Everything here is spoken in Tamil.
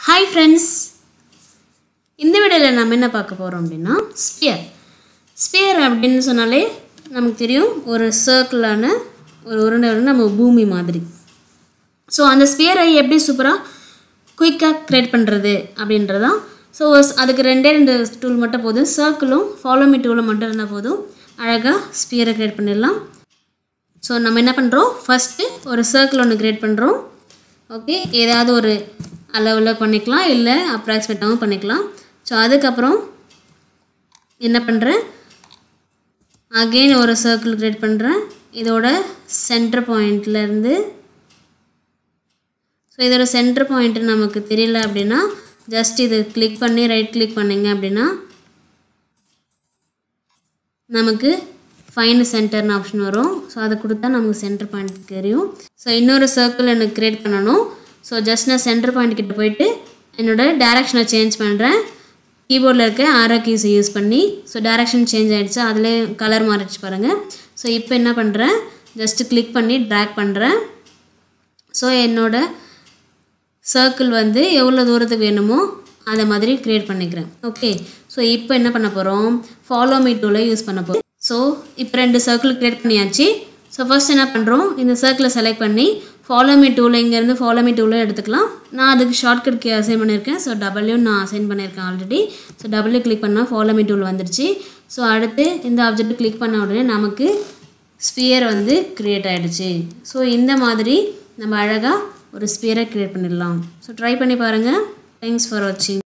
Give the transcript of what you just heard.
ஹாய் ஃப்ரெண்ட்ஸ் இந்த வீடியோவில் நம்ம என்ன பார்க்க போகிறோம் அப்படின்னா ஸ்பியர் ஸ்பியர் அப்படின்னு சொன்னாலே நமக்கு தெரியும் ஒரு சர்க்கிளான ஒரு உருண்டை உருண்டை நம்ம பூமி மாதிரி ஸோ அந்த ஸ்பியரை எப்படி சூப்பராக குயிக்காக க்ரியேட் பண்ணுறது அப்படின்றதான் ஸோ அதுக்கு ரெண்டே ரெண்டு டூல் மட்டும் போதும் சர்க்கிளும் ஃபாலோமி டூலும் மட்டும் இருந்தால் போதும் அழகாக ஸ்பியரை க்ரியேட் பண்ணிடலாம் ஸோ நம்ம என்ன பண்ணுறோம் ஃபஸ்ட்டு ஒரு சர்க்கிள் ஒன்று க்ரியேட் பண்ணுறோம் ஓகே ஏதாவது ஒரு அளவில் பண்ணிக்கலாம் இல்லை அப்ராக்சிமேட்டாகவும் பண்ணிக்கலாம் ஸோ அதுக்கப்புறம் என்ன பண்ணுறேன் அகெயின் ஒரு சர்க்கிள் க்ரியேட் பண்ணுறேன் இதோட சென்டர் பாயிண்ட்லேருந்து ஸோ இதோட சென்டர் பாயிண்ட் நமக்கு தெரியல அப்படின்னா ஜஸ்ட் இது கிளிக் பண்ணி ரைட் கிளிக் பண்ணிங்க அப்படின்னா நமக்கு ஃபைன் சென்டர்னு ஆப்ஷன் வரும் ஸோ அதை கொடுத்தா நமக்கு சென்டர் பாயிண்ட் தெரியும் ஸோ இன்னொரு சர்க்கிள் எனக்கு க்ரியேட் பண்ணணும் ஸோ ஜஸ்ட் நான் சென்டர் பாயிண்ட் கிட்ட போயிட்டு என்னோடய டேரெக்ஷனை சேஞ்ச் பண்ணுறேன் கீபோர்டில் இருக்க ஆரோ கீஸை யூஸ் பண்ணி ஸோ டேரெக்ஷன் சேஞ்ச் ஆகிடுச்சு அதிலே கலர் மாறிடுச்சு பாருங்கள் ஸோ இப்போ என்ன பண்ணுறேன் ஜஸ்ட்டு கிளிக் பண்ணி ட்ராக் பண்ணுறேன் ஸோ என்னோடய சர்க்கிள் வந்து எவ்வளோ தூரத்துக்கு வேணுமோ அதை மாதிரி க்ரியேட் பண்ணிக்கிறேன் ஓகே ஸோ இப்போ என்ன பண்ண போகிறோம் ஃபாலோ மீ டூலை யூஸ் பண்ண போகிறோம் ஸோ இப்போ ரெண்டு சர்க்கிள் க்ரியேட் பண்ணியாச்சு ஸோ ஃபர்ஸ்ட் என்ன பண்ணுறோம் இந்த சர்க்கிளை செலக்ட் பண்ணி ஃபாலோ மீ டூவில் இங்கேருந்து ஃபாலோ மீ டூவில் எடுத்துக்கலாம் நான் அதுக்கு ஷார்ட்கட் கே அசைன் பண்ணியிருக்கேன் ஸோ டபுள்யூ நான் அசைன் பண்ணியிருக்கேன் ஆல்ரெடி ஸோ டபுள்யூ கிளிக் பண்ணால் ஃபாலோ மீ டூல் வந்துடுச்சு ஸோ அடுத்து இந்த ஆப்ஜெக்ட் கிளிக் பண்ண உடனே நமக்கு ஸ்பியர் வந்து க்ரியேட் ஆகிடுச்சு ஸோ இந்த மாதிரி நம்ம அழகாக ஒரு ஸ்பியரை க்ரியேட் பண்ணிடலாம் ஸோ ட்ரை பண்ணி பாருங்கள் தேங்க்ஸ் ஃபார் வாட்சிங்